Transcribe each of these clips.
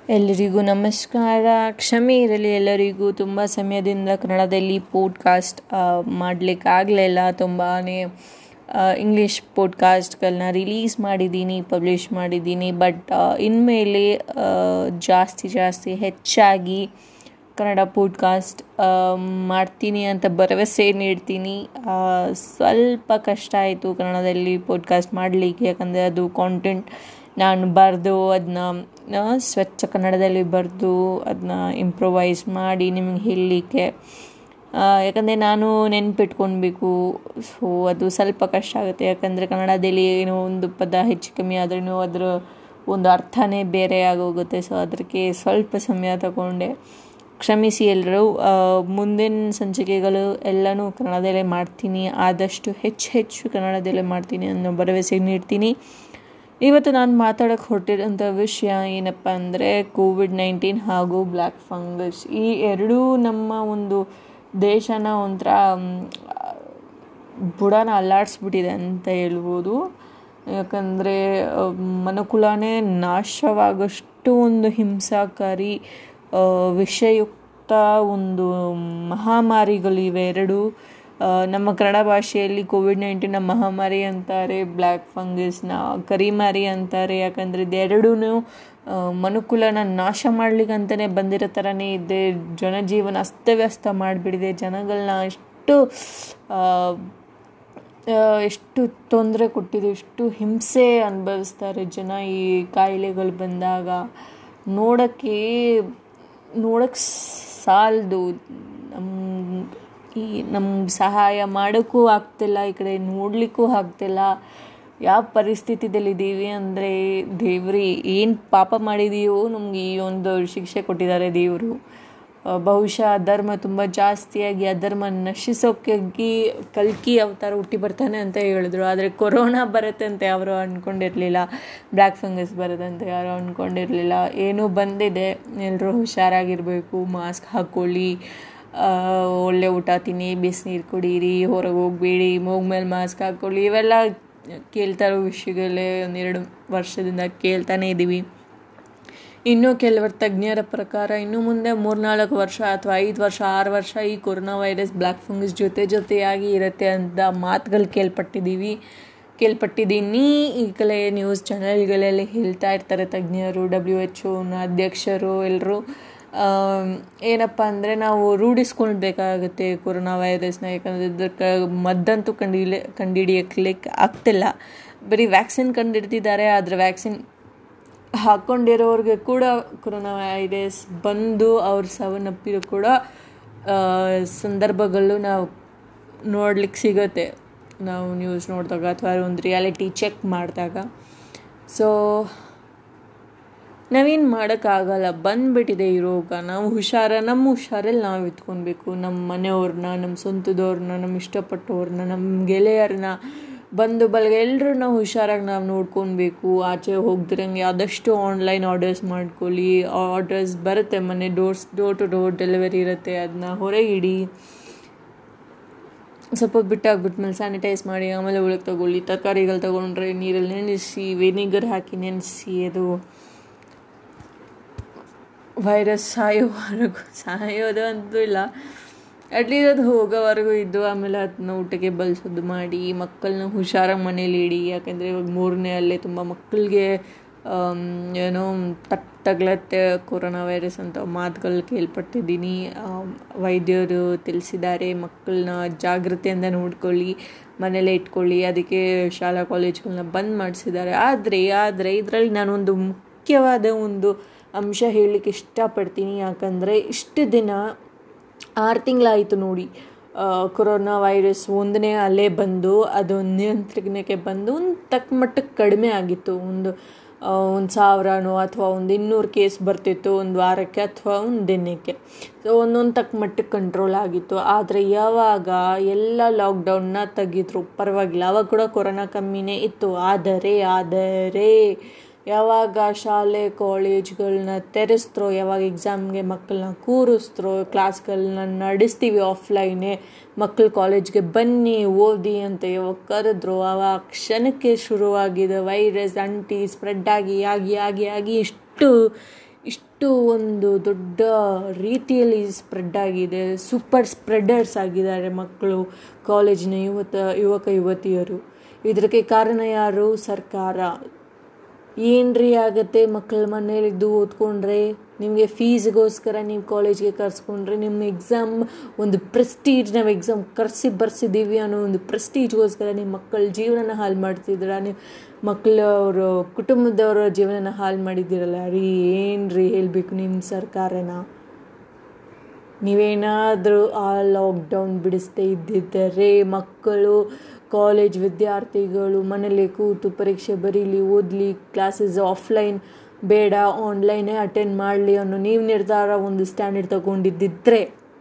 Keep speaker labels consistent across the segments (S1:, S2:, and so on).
S1: ಎಲ್ಲರಿಗೂ ನಮಸ್ಕಾರ ಕ್ಷಮೆ ಇರಲಿ ಎಲ್ಲರಿಗೂ ತುಂಬ ಸಮಯದಿಂದ ಕನ್ನಡದಲ್ಲಿ ಪೋಡ್ಕಾಸ್ಟ್ ಮಾಡಲಿಕ್ಕಾಗಲಿಲ್ಲ ತುಂಬಾ ಇಂಗ್ಲೀಷ್ ಪೋಡ್ಕಾಸ್ಟ್ಗಳನ್ನ ರಿಲೀಸ್ ಮಾಡಿದ್ದೀನಿ ಪಬ್ಲಿಷ್ ಮಾಡಿದ್ದೀನಿ ಬಟ್ ಇನ್ಮೇಲೆ ಜಾಸ್ತಿ ಜಾಸ್ತಿ ಹೆಚ್ಚಾಗಿ ಕನ್ನಡ ಪೋಡ್ಕಾಸ್ಟ್ ಮಾಡ್ತೀನಿ ಅಂತ ಭರವಸೆ ನೀಡ್ತೀನಿ ಸ್ವಲ್ಪ ಕಷ್ಟ ಆಯಿತು ಕನ್ನಡದಲ್ಲಿ ಪೋಡ್ಕಾಸ್ಟ್ ಮಾಡಲಿಕ್ಕೆ ಯಾಕಂದರೆ ಅದು ಕಾಂಟೆಂಟ್ ನಾನು ಬರೆದು ಅದನ್ನ ಸ್ವಚ್ಛ ಕನ್ನಡದಲ್ಲಿ ಬರೆದು ಅದನ್ನ ಇಂಪ್ರೊವೈಸ್ ಮಾಡಿ ನಿಮಗೆ ಹೇಳಲಿಕ್ಕೆ ಯಾಕಂದರೆ ನಾನು ನೆನ್ಪಿಟ್ಕೊಳ್ಬೇಕು ಸೊ ಅದು ಸ್ವಲ್ಪ ಕಷ್ಟ ಆಗುತ್ತೆ ಯಾಕಂದರೆ ಕನ್ನಡದಲ್ಲಿ ಏನೋ ಒಂದು ಪದ ಹೆಚ್ಚು ಕಮ್ಮಿ ಆದ್ರೂ ಅದರ ಒಂದು ಅರ್ಥನೇ ಬೇರೆ ಆಗೋಗುತ್ತೆ ಸೊ ಅದಕ್ಕೆ ಸ್ವಲ್ಪ ಸಮಯ ತಗೊಂಡೆ ಕ್ಷಮಿಸಿ ಎಲ್ಲರೂ ಮುಂದಿನ ಸಂಚಿಕೆಗಳು ಎಲ್ಲನೂ ಕನ್ನಡದಲ್ಲೇ ಮಾಡ್ತೀನಿ ಆದಷ್ಟು ಹೆಚ್ಚು ಹೆಚ್ಚು ಕನ್ನಡದಲ್ಲೇ ಮಾಡ್ತೀನಿ ಅನ್ನೋ ಭರವಸೆ ನೀಡ್ತೀನಿ ಇವತ್ತು ನಾನು ಮಾತಾಡೋಕ್ಕೆ ಹೊರಟಿರೋಂಥ ವಿಷಯ ಏನಪ್ಪ ಅಂದರೆ ಕೋವಿಡ್ ನೈನ್ಟೀನ್ ಹಾಗೂ ಬ್ಲ್ಯಾಕ್ ಫಂಗಸ್ ಈ ಎರಡೂ ನಮ್ಮ ಒಂದು ದೇಶನ ಒಂಥರ ಬುಡನ ಅಲ್ಲಾಡಿಸ್ಬಿಟ್ಟಿದೆ ಅಂತ ಹೇಳ್ಬೋದು ಯಾಕಂದರೆ ಮನುಕುಲನೇ ನಾಶವಾಗೋಷ್ಟು ಒಂದು ಹಿಂಸಾಕಾರಿ ವಿಷಯುಕ್ತ ಒಂದು ಮಹಾಮಾರಿಗಳಿವೆ ಎರಡು ನಮ್ಮ ಕನ್ನಡ ಭಾಷೆಯಲ್ಲಿ ಕೋವಿಡ್ ನೈನ್ಟೀನ್ನ ಮಹಾಮಾರಿ ಅಂತಾರೆ ಬ್ಲ್ಯಾಕ್ ಫಂಗಸ್ನ ಕರಿಮಾರಿ ಅಂತಾರೆ ಯಾಕಂದರೆ ಇದೆರಡೂ ಮನುಕುಲನ ನಾಶ ಮಾಡ್ಲಿಕ್ಕಂತಲೇ ಬಂದಿರೋ ಥರನೇ ಇದೆ ಜನಜೀವನ ಅಸ್ತವ್ಯಸ್ತ ಮಾಡಿಬಿಡಿದೆ ಜನಗಳನ್ನ ಎಷ್ಟು ಎಷ್ಟು ತೊಂದರೆ ಕೊಟ್ಟಿದೆ ಎಷ್ಟು ಹಿಂಸೆ ಅನುಭವಿಸ್ತಾರೆ ಜನ ಈ ಕಾಯಿಲೆಗಳು ಬಂದಾಗ ನೋಡೋಕ್ಕೆ ನೋಡೋಕ್ಕೆ ಸಾಲದು ನಮ್ಮ ಈ ನಮ್ಮ ಸಹಾಯ ಮಾಡೋಕ್ಕೂ ಆಗ್ತಿಲ್ಲ ಈ ಕಡೆ ನೋಡಲಿಕ್ಕೂ ಆಗ್ತಿಲ್ಲ ಯಾವ ಪರಿಸ್ಥಿತಿದಲ್ಲಿದ್ದೀವಿ ಅಂದರೆ ದೇವ್ರಿ ಏನು ಪಾಪ ಮಾಡಿದೀವೋ ನಮ್ಗೆ ಈ ಒಂದು ಶಿಕ್ಷೆ ಕೊಟ್ಟಿದ್ದಾರೆ ದೇವರು ಬಹುಶಃ ಅಧರ್ಮ ತುಂಬ ಜಾಸ್ತಿಯಾಗಿ ಅಧರ್ಮ ನಶಿಸೋಕ್ಕಾಗಿ ಕಲ್ಕಿ ಅವತಾರ ಹುಟ್ಟಿ ಬರ್ತಾನೆ ಅಂತ ಹೇಳಿದ್ರು ಆದರೆ ಕೊರೋನಾ ಬರುತ್ತೆ ಅಂತ ಯಾರು ಅಂದ್ಕೊಂಡಿರಲಿಲ್ಲ ಬ್ಲ್ಯಾಕ್ ಫಂಗಸ್ ಬರುತ್ತೆ ಅಂತ ಯಾರು ಅಂದ್ಕೊಂಡಿರಲಿಲ್ಲ ಏನೂ ಬಂದಿದೆ ಎಲ್ಲರೂ ಹುಷಾರಾಗಿರಬೇಕು ಮಾಸ್ಕ್ ಹಾಕ್ಕೊಳ್ಳಿ ಒಳ್ಳೆ ಊಟ ತಿನ್ನಿ ಬಿಸಿನೀರು ಕುಡೀರಿ ಹೊರಗೆ ಹೋಗಬೇಡಿ ಮೂಗ್ ಮೇಲೆ ಮಾಸ್ಕ್ ಹಾಕ್ಕೊಳ್ಳಿ ಇವೆಲ್ಲ ಕೇಳ್ತಾ ಇರೋ ವಿಷಯಗಳೇ ಒಂದೆರಡು ವರ್ಷದಿಂದ ಕೇಳ್ತಾನೆ ಇದ್ದೀವಿ ಇನ್ನೂ ಕೆಲವರು ತಜ್ಞರ ಪ್ರಕಾರ ಇನ್ನು ಮುಂದೆ ಮೂರ್ನಾಲ್ಕು ವರ್ಷ ಅಥವಾ ಐದು ವರ್ಷ ಆರು ವರ್ಷ ಈ ಕೊರೋನಾ ವೈರಸ್ ಬ್ಲ್ಯಾಕ್ ಫಂಗಸ್ ಜೊತೆ ಜೊತೆಯಾಗಿ ಇರುತ್ತೆ ಅಂತ ಮಾತುಗಳು ಕೇಳ್ಪಟ್ಟಿದ್ದೀವಿ ಕೇಳ್ಪಟ್ಟಿದ್ದೀನಿ ಈಗಲೇ ನ್ಯೂಸ್ ಚಾನೆಲ್ಗಳಲ್ಲಿ ಹೇಳ್ತಾ ಇರ್ತಾರೆ ತಜ್ಞರು ಡಬ್ಲ್ಯೂ ಎಚ್ ಒನ ಅಧ್ಯಕ್ಷರು ಎಲ್ಲರೂ ಏನಪ್ಪ ಅಂದರೆ ನಾವು ರೂಢಿಸ್ಕೊಳ್ಬೇಕಾಗುತ್ತೆ ಕೊರೋನಾ ವೈರಸ್ನ ಯಾಕಂದರೆ ಇದಕ್ಕೆ ಮದ್ದಂತೂ ಕಂಡಿಲೆ ಕಂಡುಹಿಡಿಯಕ್ಕೆ ಆಗ್ತಿಲ್ಲ ಬರೀ ವ್ಯಾಕ್ಸಿನ್ ಕಂಡುಹಿಡ್ತಿದ್ದಾರೆ ಆದರೆ ವ್ಯಾಕ್ಸಿನ್ ಹಾಕ್ಕೊಂಡಿರೋರಿಗೆ ಕೂಡ ಕೊರೋನಾ ವೈರಸ್ ಬಂದು ಅವ್ರು ಸಾವನ್ನಪ್ಪಿರೋ ಕೂಡ ಸಂದರ್ಭಗಳು ನಾವು ನೋಡ್ಲಿಕ್ಕೆ ಸಿಗುತ್ತೆ ನಾವು ನ್ಯೂಸ್ ನೋಡಿದಾಗ ಅಥವಾ ಒಂದು ರಿಯಾಲಿಟಿ ಚೆಕ್ ಮಾಡಿದಾಗ ಸೊ ನಾವೇನು ಮಾಡೋಕ್ಕಾಗಲ್ಲ ಬಂದುಬಿಟ್ಟಿದೆ ಈ ರೋಗ ನಾವು ಹುಷಾರ ನಮ್ಮ ಹುಷಾರಲ್ಲಿ ನಾವು ಇಟ್ಕೊಳ್ಬೇಕು ನಮ್ಮ ಮನೆಯವ್ರನ್ನ ನಮ್ಮ ಸ್ವಂತದವ್ರನ್ನ ನಮ್ಮ ಇಷ್ಟಪಟ್ಟವ್ರನ್ನ ನಮ್ಮ ಗೆಳೆಯರನ್ನ ಬಂದು ಬಲ್ಗೆ ಎಲ್ಲರೂ ನಾವು ಹುಷಾರಾಗಿ ನಾವು ನೋಡ್ಕೊಳ್ಬೇಕು ಆಚೆ ಹೋಗ್ದಿರಂಗೆ ಆದಷ್ಟು ಆನ್ಲೈನ್ ಆರ್ಡರ್ಸ್ ಮಾಡ್ಕೊಳ್ಳಿ ಆರ್ಡರ್ಸ್ ಬರುತ್ತೆ ಮನೆ doors door to door delivery ಇರುತ್ತೆ ಅದನ್ನ ಹೊರಗೆ ಇಡಿ ಸ್ವಲ್ಪ ಬಿಟ್ಟಾಗ್ಬಿಟ್ಮೇಲೆ ಸ್ಯಾನಿಟೈಸ್ ಮಾಡಿ ಆಮೇಲೆ ಒಳಗೆ ತಗೊಳ್ಳಿ ತರಕಾರಿಗಳು ತೊಗೊಂಡ್ರೆ ನೀರಲ್ಲಿ ನೆನೆಸಿ ವಿನಿಗರ್ ಹಾಕಿ ನೆನೆಸಿ ಅದು ವೈರಸ್ ಸಾಯೋವರೆಗೂ ಸಾಯೋದು ಅಂತೂ ಇಲ್ಲ ಅಟ್ಲೀಸ್ಟ್ ಅದು ಹೋಗೋವರೆಗೂ ಇದ್ದು ಆಮೇಲೆ ಅದನ್ನ ಊಟಕ್ಕೆ ಬಳಸೋದು ಮಾಡಿ ಮಕ್ಕಳನ್ನ ಹುಷಾರಾಗಿ ಮನೇಲಿ ಇಡಿ ಯಾಕಂದರೆ ಇವಾಗ ಮೂರನೇ ಅಲ್ಲೇ ತುಂಬ ಮಕ್ಕಳಿಗೆ ಏನೋ ತಟ್ ತಗ್ಲತ್ತೆ ಕೊರೋನಾ ವೈರಸ್ ಅಂತ ಮಾತುಗಳು ಕೇಳ್ಪಟ್ಟಿದ್ದೀನಿ ವೈದ್ಯರು ತಿಳಿಸಿದ್ದಾರೆ ಮಕ್ಕಳನ್ನ ಜಾಗ್ರತೆಯಿಂದ ನೋಡ್ಕೊಳ್ಳಿ ಮನೇಲೇ ಇಟ್ಕೊಳ್ಳಿ ಅದಕ್ಕೆ ಶಾಲಾ ಕಾಲೇಜ್ಗಳನ್ನ ಬಂದ್ ಮಾಡಿಸಿದ್ದಾರೆ ಆದರೆ ಆದರೆ ಇದರಲ್ಲಿ ನಾನೊಂದು ಮುಖ್ಯವಾದ ಒಂದು ಅಂಶ ಹೇಳಲಿಕ್ಕೆ ಇಷ್ಟಪಡ್ತೀನಿ ಯಾಕಂದರೆ ಇಷ್ಟು ದಿನ ಆರು ತಿಂಗಳಾಯಿತು ನೋಡಿ ಕೊರೋನಾ ವೈರಸ್ ಒಂದನೇ ಅಲೆ ಬಂದು ಅದು ನಿಯಂತ್ರಣಕ್ಕೆ ಬಂದು ಒಂದು ತಕ್ಕ ಮಟ್ಟಕ್ಕೆ ಕಡಿಮೆ ಆಗಿತ್ತು ಒಂದು ಒಂದು ಸಾವಿರನೋ ಅಥವಾ ಒಂದು ಇನ್ನೂರು ಕೇಸ್ ಬರ್ತಿತ್ತು ಒಂದು ವಾರಕ್ಕೆ ಅಥವಾ ಒಂದು ದಿನಕ್ಕೆ ಸೊ ಒಂದೊಂದು ತಕ್ಕ ಮಟ್ಟಕ್ಕೆ ಕಂಟ್ರೋಲ್ ಆಗಿತ್ತು ಆದರೆ ಯಾವಾಗ ಎಲ್ಲ ಲಾಕ್ಡೌನ್ನ ತೆಗಿದ್ರು ಪರವಾಗಿಲ್ಲ ಅವಾಗ ಕೂಡ ಕೊರೋನಾ ಕಮ್ಮಿನೇ ಇತ್ತು ಆದರೆ ಆದರೆ ಯಾವಾಗ ಶಾಲೆ ಕಾಲೇಜ್ಗಳನ್ನ ತೆರೆಸ್ತರೋ ಯಾವಾಗ ಎಕ್ಸಾಮ್ಗೆ ಮಕ್ಕಳನ್ನ ಕೂರಿಸ್ತರೋ ಕ್ಲಾಸ್ಗಳನ್ನ ನಡೆಸ್ತೀವಿ ಆಫ್ಲೈನೇ ಮಕ್ಕಳು ಕಾಲೇಜ್ಗೆ ಬನ್ನಿ ಓದಿ ಅಂತ ಯಾವಾಗ ಕರೆದ್ರು ಆವಾಗ ಕ್ಷಣಕ್ಕೆ ಶುರುವಾಗಿದೆ ವೈರಸ್ ಅಂಟಿ ಸ್ಪ್ರೆಡ್ ಆಗಿ ಆಗಿ ಆಗಿ ಆಗಿ ಇಷ್ಟು ಇಷ್ಟು ಒಂದು ದೊಡ್ಡ ರೀತಿಯಲ್ಲಿ ಸ್ಪ್ರೆಡ್ ಆಗಿದೆ ಸೂಪರ್ ಸ್ಪ್ರೆಡರ್ಸ್ ಆಗಿದ್ದಾರೆ ಮಕ್ಕಳು ಕಾಲೇಜಿನ ಯುವತ ಯುವಕ ಯುವತಿಯರು ಇದಕ್ಕೆ ಕಾರಣ ಯಾರು ಸರ್ಕಾರ ಏನ್ರಿ ಆಗತ್ತೆ ಮಕ್ಕಳ ಮನೇಲಿದ್ದು ಓದ್ಕೊಂಡ್ರೆ ನಿಮಗೆ ಫೀಸ್ಗೋಸ್ಕರ ನೀವು ಕಾಲೇಜ್ಗೆ ಕರ್ಸ್ಕೊಂಡ್ರೆ ನಿಮ್ಮ ಎಕ್ಸಾಮ್ ಒಂದು ಪ್ರೆಸ್ಟೀಜ್ ನಾವು ಎಕ್ಸಾಮ್ ಕರೆಸಿ ಬರ್ಸಿದ್ದೀವಿ ಅನ್ನೋ ಒಂದು ಪ್ರೆಸ್ಟೀಜ್ಗೋಸ್ಕರ ನಿಮ್ಮ ಮಕ್ಕಳ ಜೀವನನ ಹಾಳು ಮಾಡ್ತಿದ್ದೀರ ನೀವು ಮಕ್ಕಳವ್ರ ಕುಟುಂಬದವರ ಜೀವನನ ಹಾಳು ಮಾಡಿದ್ದೀರಲ್ಲ ರೀ ಏನು ರೀ ಹೇಳಬೇಕು ನಿಮ್ಮ ಸರ್ಕಾರನ ನೀವೇನಾದರೂ ಆ ಲಾಕ್ಡೌನ್ ಬಿಡಿಸ್ದೇ ಇದ್ದಿದ್ದರೆ ಮಕ್ಕಳು ಕಾಲೇಜ್ ವಿದ್ಯಾರ್ಥಿಗಳು ಮನೇಲಿ ಕೂತು ಪರೀಕ್ಷೆ ಬರೀಲಿ ಓದಲಿ ಕ್ಲಾಸಸ್ ಆಫ್ಲೈನ್ ಬೇಡ ಆನ್ಲೈನೇ ಅಟೆಂಡ್ ಮಾಡಲಿ ಅನ್ನೋ ನೀವು ನಿರ್ಧಾರ ಒಂದು ಸ್ಟ್ಯಾಂಡರ್ಡ್ ತಗೊಂಡಿದ್ದಿದ್ರೆ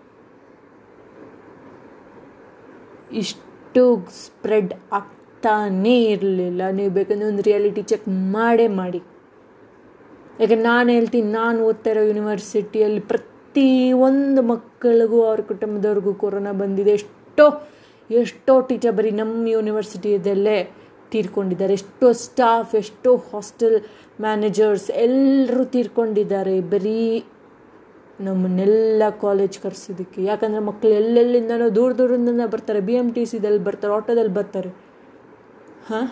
S1: ಇಷ್ಟು ಸ್ಪ್ರೆಡ್ ಆಗ್ತಾನೇ ಇರಲಿಲ್ಲ ನೀವು ಬೇಕಂದ್ರೆ ಒಂದು ರಿಯಾಲಿಟಿ ಚೆಕ್ ಮಾಡೇ ಮಾಡಿ ಯಾಕೆ ನಾನು ಹೇಳ್ತೀನಿ ನಾನು ಓದ್ತಾ ಇರೋ ಯೂನಿವರ್ಸಿಟಿಯಲ್ಲಿ ಪ್ರತಿ ಒಂದು ಮಕ್ಕಳಿಗೂ ಅವ್ರ ಕುಟುಂಬದವ್ರಿಗೂ ಕೊರೋನಾ ಬಂದಿದೆ ಎಷ್ಟೋ ಎಷ್ಟೋ ಟೀಚರ್ ಬರೀ ನಮ್ಮ ಯೂನಿವರ್ಸಿಟಿಯದಲ್ಲೇ ತೀರ್ಕೊಂಡಿದ್ದಾರೆ ಎಷ್ಟೋ ಸ್ಟಾಫ್ ಎಷ್ಟೋ ಹಾಸ್ಟೆಲ್ ಮ್ಯಾನೇಜರ್ಸ್ ಎಲ್ಲರೂ ತೀರ್ಕೊಂಡಿದ್ದಾರೆ ಬರೀ ನಮ್ಮನ್ನೆಲ್ಲ ಕಾಲೇಜ್ ಕರೆಸೋದಕ್ಕೆ ಯಾಕಂದರೆ ಮಕ್ಕಳು ಎಲ್ಲೆಲ್ಲಿಂದನೋ ದೂರ ದೂರದಿಂದ ಬರ್ತಾರೆ ಬಿ ಎಮ್ ಟಿ ಸಿದಲ್ಲಿ ಬರ್ತಾರೆ ಆಟೋದಲ್ಲಿ ಬರ್ತಾರೆ ಹಾಂ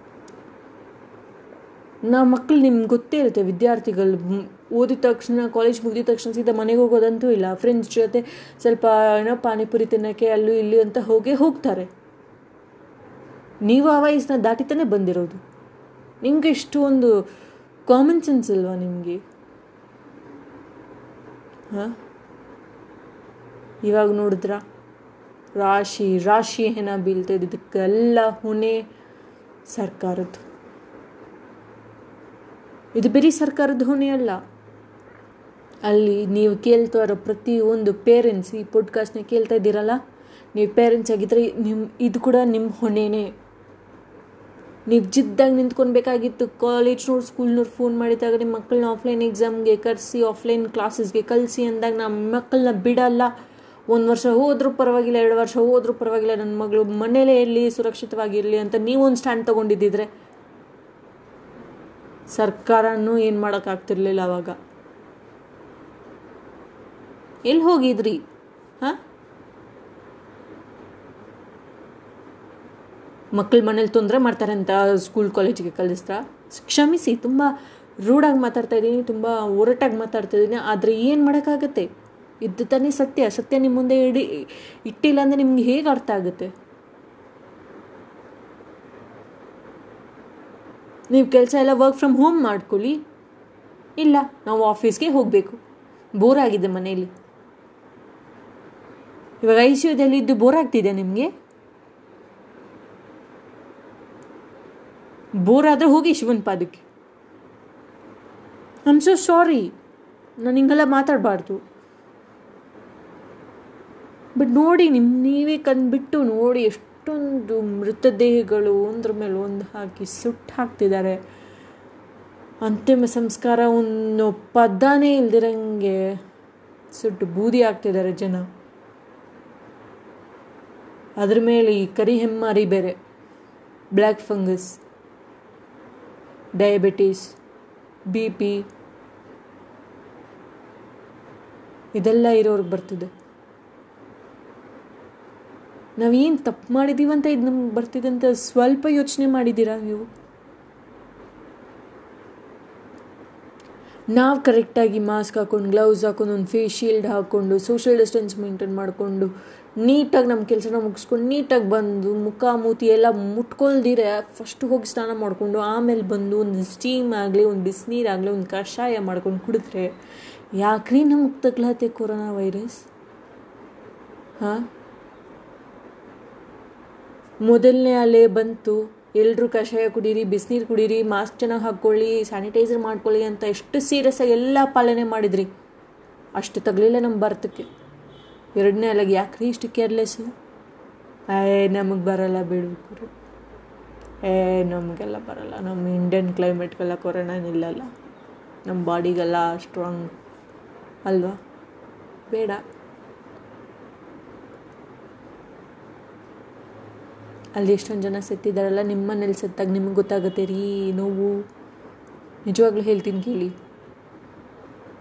S1: ನಾವು ಮಕ್ಕಳು ನಿಮ್ಗೆ ಗೊತ್ತೇ ಇರುತ್ತೆ ವಿದ್ಯಾರ್ಥಿಗಳು ಓದಿದ ತಕ್ಷಣ ಕಾಲೇಜ್ ಮುಗಿದ ತಕ್ಷಣ ಸೀದಾ ಮನೆಗೆ ಹೋಗೋದಂತೂ ಇಲ್ಲ ಫ್ರೆಂಡ್ಸ್ ಜೊತೆ ಸ್ವಲ್ಪ ಏನೋ ಪಾನಿಪುರಿ ತಿನ್ನೋಕ್ಕೆ ಅಲ್ಲೂ ಇಲ್ಲಿ ಅಂತ ಹೋಗೇ ಹೋಗ್ತಾರೆ ನೀವು ಆ ವಯಸ್ಸನ್ನ ದಾಟಿತಾನೆ ಬಂದಿರೋದು ನಿಮಗೆ ಇಷ್ಟು ಒಂದು ಕಾಮನ್ ಸೆನ್ಸ್ ಅಲ್ವಾ ನಿಮಗೆ ಹಾಂ ಇವಾಗ ನೋಡಿದ್ರ ರಾಶಿ ರಾಶಿ ಹೆಣ ಬೀಳ್ತಾ ಇದಕ್ಕೆಲ್ಲ ಹೊಣೆ ಸರ್ಕಾರದ್ದು ಇದು ಬರೀ ಸರ್ಕಾರದ ಹೊಣೆ ಅಲ್ಲ ಅಲ್ಲಿ ನೀವು ಕೇಳ್ತಾ ಇರೋ ಪ್ರತಿಯೊಂದು ಪೇರೆಂಟ್ಸ್ ಈ ಪಾಡ್ಕಾಸ್ಟ್ನ ಕೇಳ್ತಾ ಇದ್ದೀರಲ್ಲ ನೀವು ಪೇರೆಂಟ್ಸ್ ಆಗಿದ್ದರೆ ನಿಮ್ಮ ಇದು ಕೂಡ ನಿಮ್ಮ ಹೊಣೆನೇ ನೀವು ಜಿದ್ದಾಗಿ ನಿಂತ್ಕೊಳ್ಬೇಕಾಗಿತ್ತು ಕಾಲೇಜ್ನವ್ರು ಸ್ಕೂಲ್ನವ್ರು ಫೋನ್ ಮಾಡಿದಾಗ ನಿಮ್ಮ ಮಕ್ಕಳನ್ನ ಆಫ್ಲೈನ್ ಎಕ್ಸಾಮ್ಗೆ ಕರೆಸಿ ಆಫ್ಲೈನ್ ಕ್ಲಾಸಸ್ಗೆ ಕಲಿಸಿ ಅಂದಾಗ ನಮ್ಮ ಮಕ್ಕಳನ್ನ ಬಿಡಲ್ಲ ಒಂದು ವರ್ಷ ಹೋದ್ರೂ ಪರವಾಗಿಲ್ಲ ಎರಡು ವರ್ಷ ಹೋದ್ರೂ ಪರವಾಗಿಲ್ಲ ನನ್ನ ಮಗಳು ಮನೇಲೇ ಇರಲಿ ಸುರಕ್ಷಿತವಾಗಿರಲಿ ಅಂತ ನೀವೊಂದು ಸ್ಟ್ಯಾಂಡ್ ತೊಗೊಂಡಿದ್ದಿದ್ರೆ ಸರ್ಕಾರನೂ ಏನು ಮಾಡೋಕ್ಕಾಗ್ತಿರ್ಲಿಲ್ಲ ಅವಾಗ ಎಲ್ಲಿ ಹೋಗಿದ್ರಿ ಹಾಂ ಮಕ್ಕಳ ಮನೇಲಿ ತೊಂದರೆ ಮಾಡ್ತಾರೆ ಅಂತ ಸ್ಕೂಲ್ ಕಾಲೇಜಿಗೆ ಕಲಿಸ್ತಾ ಕ್ಷಮಿಸಿ ತುಂಬ ರೂಢಾಗಿ ಮಾತಾಡ್ತಾ ಇದ್ದೀನಿ ತುಂಬ ಒರಟಾಗಿ ಮಾತಾಡ್ತಾ ಇದ್ದೀನಿ ಆದರೆ ಏನು ಮಾಡೋಕ್ಕಾಗತ್ತೆ ಇದ್ದು ತಾನೇ ಸತ್ಯ ಸತ್ಯ ನಿಮ್ಮ ಮುಂದೆ ಇಡಿ ಇಟ್ಟಿಲ್ಲ ಅಂದರೆ ನಿಮ್ಗೆ ಹೇಗೆ ಅರ್ಥ ಆಗುತ್ತೆ ನೀವು ಕೆಲಸ ಎಲ್ಲ ವರ್ಕ್ ಫ್ರಮ್ ಹೋಮ್ ಮಾಡ್ಕೊಳ್ಳಿ ಇಲ್ಲ ನಾವು ಆಫೀಸ್ಗೆ ಹೋಗಬೇಕು ಬೋರ್ ಆಗಿದೆ ಮನೆಯಲ್ಲಿ ಇವಾಗ ಐ ಸಿ ಯುದಲ್ಲಿ ಇದ್ದು ಬೋರ್ ಆಗ್ತಿದೆ ನಿಮಗೆ ಬೋರ್ ಆದರೆ ಹೋಗಿ ಶಿವನ್ ಪಾದಕ್ಕೆ ಐಮ್ ಸೊ ಸಾರಿ ನಾನು ಹಿಂಗೆಲ್ಲ ಮಾತಾಡಬಾರ್ದು ಬಟ್ ನೋಡಿ ನಿಮ್ಮ ನೀವೇ ಕಂಡುಬಿಟ್ಟು ನೋಡಿ ಎಷ್ಟೊಂದು ಮೃತದೇಹಗಳು ಒಂದ್ರ ಮೇಲೆ ಒಂದು ಹಾಕಿ ಸುಟ್ಟು ಹಾಕ್ತಿದ್ದಾರೆ ಅಂತಿಮ ಸಂಸ್ಕಾರ ಒಂದು ಪದನೇ ಇಲ್ದಿರಂಗೆ ಸುಟ್ಟು ಬೂದಿ ಆಗ್ತಿದ್ದಾರೆ ಜನ ಅದ್ರ ಮೇಲೆ ಈ ಕರಿ ಹೆಮ್ಮಾರಿ ಬೇರೆ black fungus diabetes B P ಇದೆಲ್ಲ ಇರೋರ್ಗೆ ಬರ್ತಿದೆ ನಾವೇನು ತಪ್ಪು ಮಾಡಿದ್ದೀವಂತ ಇದು ನಮ್ಗೆ ಬರ್ತಿದೆ ಅಂತ ಸ್ವಲ್ಪ ಯೋಚನೆ ಮಾಡಿದ್ದೀರಾ ನೀವು ನಾವು ಕರೆಕ್ಟಾಗಿ ಮಾಸ್ಕ್ ಹಾಕೊಂಡು ಗ್ಲೌಸ್ ಹಾಕೊಂಡು ಒಂದು ಫೇಸ್ ಶೀಲ್ಡ್ ಹಾಕ್ಕೊಂಡು ಸೋಷಿಯಲ್ ಡಿಸ್ಟೆನ್ಸ್ ಮೇಂಟೈನ್ ಮಾಡಿಕೊಂಡು ನೀಟಾಗಿ ನಮ್ಮ ಕೆಲಸನ ಮುಗಿಸ್ಕೊಂಡು ನೀಟಾಗಿ ಬಂದು ಮುಖ ಮೂತಿ ಎಲ್ಲ ಮುಟ್ಕೊಳ್ದಿರೆ ಫಸ್ಟ್ ಹೋಗಿ ಸ್ನಾನ ಮಾಡಿಕೊಂಡು ಆಮೇಲೆ ಬಂದು ಒಂದು ಸ್ಟೀಮ್ ಆಗಲಿ ಒಂದು ಬಿಸಿನೀರಾಗಲಿ ಒಂದು ಕಷಾಯ ಮಾಡ್ಕೊಂಡು ಕುಡಿದ್ರೆ ಯಾಕ್ರಿ ನಮ್ಗೆ ತಗ್ಲತ್ತೆ ಕೊರೋನಾ ವೈರಸ್ ಹಾಂ ಮೊದಲನೇ ಅಲೆ ಬಂತು ಎಲ್ಲರೂ ಕಷಾಯ ಕುಡೀರಿ ಬಿಸಿನೀರು ಕುಡೀರಿ ಮಾಸ್ಕ್ ಚೆನ್ನಾಗಿ ಹಾಕ್ಕೊಳ್ಳಿ ಸ್ಯಾನಿಟೈಸರ್ ಮಾಡ್ಕೊಳ್ಳಿ ಅಂತ ಎಷ್ಟು ಸೀರಿಯಸ್ ಆಗಿ ಎಲ್ಲ ಪಾಲನೆ ಮಾಡಿದ್ರಿ ಅಷ್ಟು ತಗಲಿಲ್ಲ ನಮ್ಮ ಭಾರತಕ್ಕೆ ಎರಡನೇ ಅಲೆಗೆ ಯಾಕ್ರಿ ಇಷ್ಟು ಕೇರ್ಲೆಸ್ಸು ಏ ನಮಗೆ ಬರಲ್ಲ ಬಿಡ್ಬೇಕು ಏ ನಮಗೆಲ್ಲ ಬರಲ್ಲ ನಮ್ಮ ಇಂಡಿಯನ್ ಕ್ಲೈಮೇಟ್ಗೆಲ್ಲ ಕೊರೋನಾ ನಿಲ್ಲಲ್ಲ ನಮ್ಮ ಬಾಡಿಗೆಲ್ಲ ಸ್ಟ್ರಾಂಗ್ ಅಲ್ವಾ ಬೇಡ ಅಲ್ಲಿ ಎಷ್ಟೊಂದು ಜನ ಸತ್ತಿದ್ದಾರಲ್ಲ ನಿಮ್ಮ ಮನೇಲಿ ಸತ್ತಾಗ ನಿಮಗೆ ಗೊತ್ತಾಗುತ್ತೆ ರೀ ನೋವು ನಿಜವಾಗ್ಲೂ ಹೇಳ್ತೀನಿ ಕೇಳಿ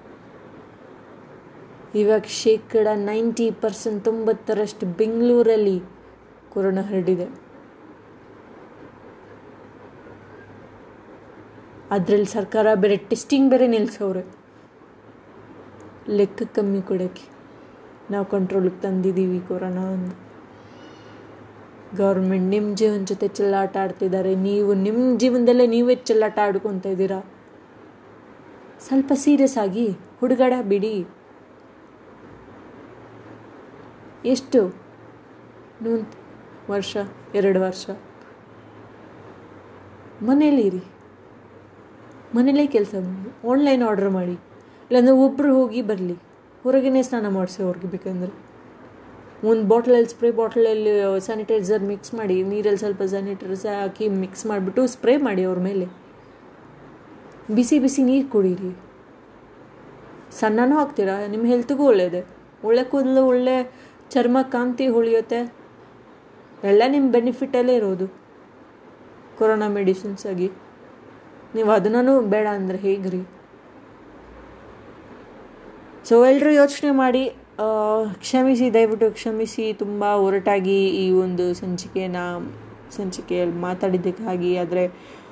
S1: ಇವಾಗ ಶೇಕಡ ನೈಂಟಿ ಪರ್ಸೆಂಟ್ ತೊಂಬತ್ತರಷ್ಟು ಬೆಂಗಳೂರಲ್ಲಿ ಕೊರೋನಾ ಹರಡಿದೆ ಅದರಲ್ಲಿ ಸರ್ಕಾರ ಬೇರೆ ಟೆಸ್ಟಿಂಗ್ ಬೇರೆ ನಿಲ್ಲಿಸವ್ರೆ ಲೆಕ್ಕ ಕಮ್ಮಿ ಕೊಡೋಕ್ಕೆ ನಾವು ಕಂಟ್ರೋಲಿಗೆ ತಂದಿದ್ದೀವಿ ಕೊರೋನಾ ಅಂದು ಗೌರ್ಮೆಂಟ್ ನಿಮ್ಮ ಜೀವನ ಜೊತೆ ಚೆಲ್ಲಾಟ ಆಡ್ತಿದ್ದಾರೆ ನೀವು ನಿಮ್ಮ ಜೀವನದಲ್ಲೇ ನೀವೇ ಚೆಲ್ಲಾಟ ಆಡ್ಕೊತ ಇದ್ದೀರಾ ಸ್ವಲ್ಪ ಸೀರಿಯಸ್ ಆಗಿ ಹುಡುಗಾಡ ಬಿಡಿ ಎಷ್ಟು ನೂನ್ ವರ್ಷ ಎರಡು ವರ್ಷ ಮನೇಲಿರಿ ಮನೇಲೇ ಕೆಲಸ ಮಾಡಿ ಆನ್ಲೈನ್ ಆರ್ಡರ್ ಮಾಡಿ ಇಲ್ಲಾಂದ್ರೆ ಒಬ್ಬರು ಹೋಗಿ ಬರಲಿ ಹೊರಗೇ ಸ್ನಾನ ಮಾಡಿಸಿ ಅವ್ರಿಗೆ ಬೇಕಂದ್ರೆ ಒಂದು ಬಾಟ್ಲಲ್ಲಿ ಸ್ಪ್ರೇ ಬಾಟ್ಲಲ್ಲಿ ಸ್ಯಾನಿಟೈಸರ್ ಮಿಕ್ಸ್ ಮಾಡಿ ನೀರಲ್ಲಿ ಸ್ವಲ್ಪ ಸ್ಯಾನಿಟೈಸರ್ ಹಾಕಿ ಮಿಕ್ಸ್ ಮಾಡಿಬಿಟ್ಟು ಸ್ಪ್ರೇ ಮಾಡಿ ಅವ್ರ ಮೇಲೆ ಬಿಸಿ ಬಿಸಿ ನೀರು ಕುಡೀರಿ ಸಣ್ಣನೂ ಹಾಕ್ತೀರಾ ನಿಮ್ಮ ಹೆಲ್ತ್ಗೂ ಒಳ್ಳೆಯದೆ ಒಳ್ಳೆ ಕೂದಲು ಒಳ್ಳೆ ಚರ್ಮ ಕಾಂತಿ ಹೊಳಿಯುತ್ತೆ ಎಲ್ಲ ನಿಮ್ಮ ಬೆನಿಫಿಟಲ್ಲೇ ಇರೋದು ಕೊರೋನಾ ಮೆಡಿಸಿನ್ಸ್ ಆಗಿ ನೀವು ಅದನ್ನೂ ಬೇಡ ಅಂದರೆ ಹೇಗ್ರಿ ಸೊ ಎಲ್ಲರೂ ಯೋಚನೆ ಮಾಡಿ ಕ್ಷಮಿಸಿ ದಯವಿಟ್ಟು ಕ್ಷಮಿಸಿ ತುಂಬ ಒರಟಾಗಿ ಈ ಒಂದು ಸಂಚಿಕೆನ ಸಂಚಿಕೆಯಲ್ಲಿ ಮಾತಾಡಿದ್ದಕ್ಕಾಗಿ ಆದರೆ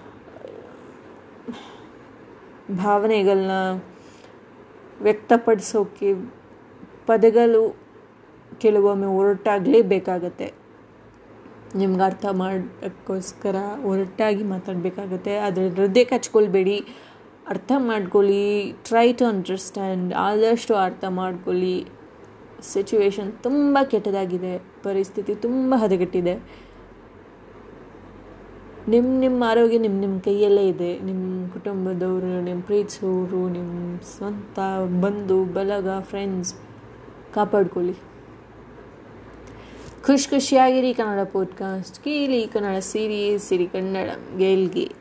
S1: ಭಾವನೆಗಳನ್ನ ವ್ಯಕ್ತಪಡಿಸೋಕ್ಕೆ ಪದಗಳು ಕೆಲವೊಮ್ಮೆ ಒರಟಾಗಲೇಬೇಕಾಗತ್ತೆ ನಿಮ್ಗೆ ಅರ್ಥ ಮಾಡೋಕ್ಕೋಸ್ಕರ ಒರಟಾಗಿ ಮಾತಾಡಬೇಕಾಗತ್ತೆ ಆದರೆ ಹೃದಯ ಕಚ್ಕೊಳ್ಬೇಡಿ ಅರ್ಥ ಮಾಡ್ಕೊಳ್ಳಿ ಟ್ರೈ ಟು ಅಂಡರ್ಸ್ಟ್ಯಾಂಡ್ ಆದಷ್ಟು ಅರ್ಥ ಮಾಡ್ಕೊಳ್ಳಿ ಸಿಚುವೇಶನ್ ತುಂಬ ಕೆಟ್ಟದಾಗಿದೆ ಪರಿಸ್ಥಿತಿ ತುಂಬ ಹದಗೆಟ್ಟಿದೆ ನಿಮ್ಮ ನಿಮ್ಮ ಆರೋಗ್ಯ ನಿಮ್ಮ ನಿಮ್ಮ ಕೈಯಲ್ಲೇ ಇದೆ ನಿಮ್ಮ ಕುಟುಂಬದವರು ನಿಮ್ಮ ಪ್ರೀತಿಸೋರು ನಿಮ್ಮ ಸ್ವಂತ ಬಂಧು ಬಳಗ ಫ್ರೆಂಡ್ಸ್ ಕಾಪಾಡ್ಕೊಳ್ಳಿ ಖುಷಿ ಖುಷಿಯಾಗಿರಿ ಕನ್ನಡ ಪಾಡ್ಕಾಸ್ಟ್ ಕೇಳಿ ಕನ್ನಡ ಸೀರೀಸ್ ಸಿರಿ ಕನ್ನಡ ಗೆಲ್ಗೆ